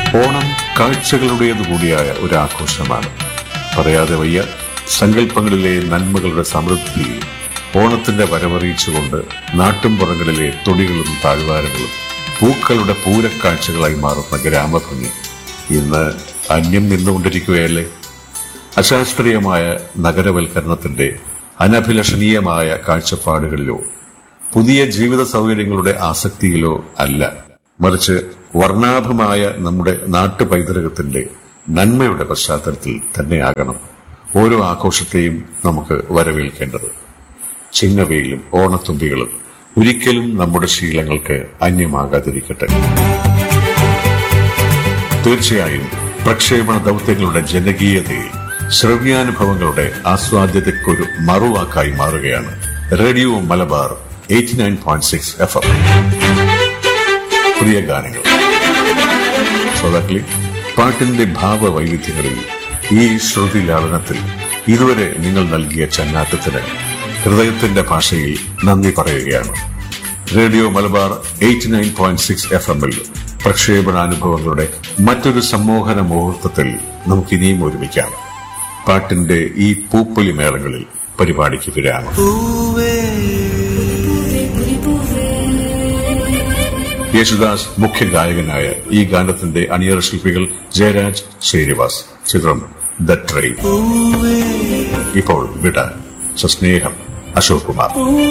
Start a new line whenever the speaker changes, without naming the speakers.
ഓണം കാഴ്ചകളുടേതു കൂടിയായ ഒരു ആഘോഷമാണ് പറയാതെ വയ്യ സങ്കല്പങ്ങളിലെ നന്മകളുടെ സമൃദ്ധിയിൽ ഓണത്തിന്റെ വരവറിയിച്ചുകൊണ്ട് നാട്ടുംപുറങ്ങളിലെ തൊടികളും താഴ്വാരങ്ങളും പൂക്കളുടെ പൂരക്കാഴ്ചകളായി മാറുന്ന ഗ്രാമഭംഗി ഇന്ന് അന്യം നിന്നുകൊണ്ടിരിക്കുകയല്ലേ അശാസ്ത്രീയമായ നഗരവൽക്കരണത്തിന്റെ അനഭിലഷണീയമായ കാഴ്ചപ്പാടുകളിലോ പുതിയ ജീവിത സൗകര്യങ്ങളുടെ ആസക്തിയിലോ അല്ല മറിച്ച് വർണ്ണാഭമായ നമ്മുടെ നാട്ടുപൈതൃകത്തിന്റെ നന്മയുടെ പശ്ചാത്തലത്തിൽ തന്നെയാകണം ഓരോ ആഘോഷത്തെയും നമുക്ക് വരവേൽക്കേണ്ടത് ചിങ്ങവെയിലും ഓണത്തുമ്പികളും ഒരിക്കലും നമ്മുടെ ശീലങ്ങൾക്ക് അന്യമാകാതിരിക്കട്ടെ തീർച്ചയായും പ്രക്ഷേപണ ദൗത്യങ്ങളുടെ ജനകീയതയിൽ ശ്രവ്യാനുഭവങ്ങളുടെ ആസ്വാദ്യതയ്ക്കൊരു മറുവാക്കായി മാറുകയാണ് radio Malabar eighty nine point six F M പ്രിയ ഗാനങ്ങൾ ശ്രോതാക്കളെ പാട്ടിന്റെ ഭാവവൈവിധ്യങ്ങളിൽ ഈ ശ്രുതി ലാളനത്തിൽ ഇതുവരെ നിങ്ങൾ നൽകിയ ചങ്ങാറ്റത്തിന് ഹൃദയത്തിന്റെ ഭാഷയിൽ നന്ദി പറയുകയാണ് radio Malabar eighty nine point six F എമ്മിൽ പ്രക്ഷേപണാനുഭവങ്ങളുടെ മറ്റൊരു സമ്മോഹന മുഹൂർത്തത്തിൽ നമുക്കിനിയും ഒരുമിക്കാം പാട്ടിന്റെ ഈ പൂപ്പൊലി മേളങ്ങളിൽ പരിപാടിക്ക് വിരാമം യേശുദാസ് മുഖ്യ ഗായകനായ ഈ ഗാനത്തിന്റെ അണിയറ ശില്പികൾ ജയരാജ് ശ്രീനിവാസ് ചിത്രം ദ ട്രെയിൻ ഇപ്പോൾ വിട സസ്നേഹം അശോക് കുമാർ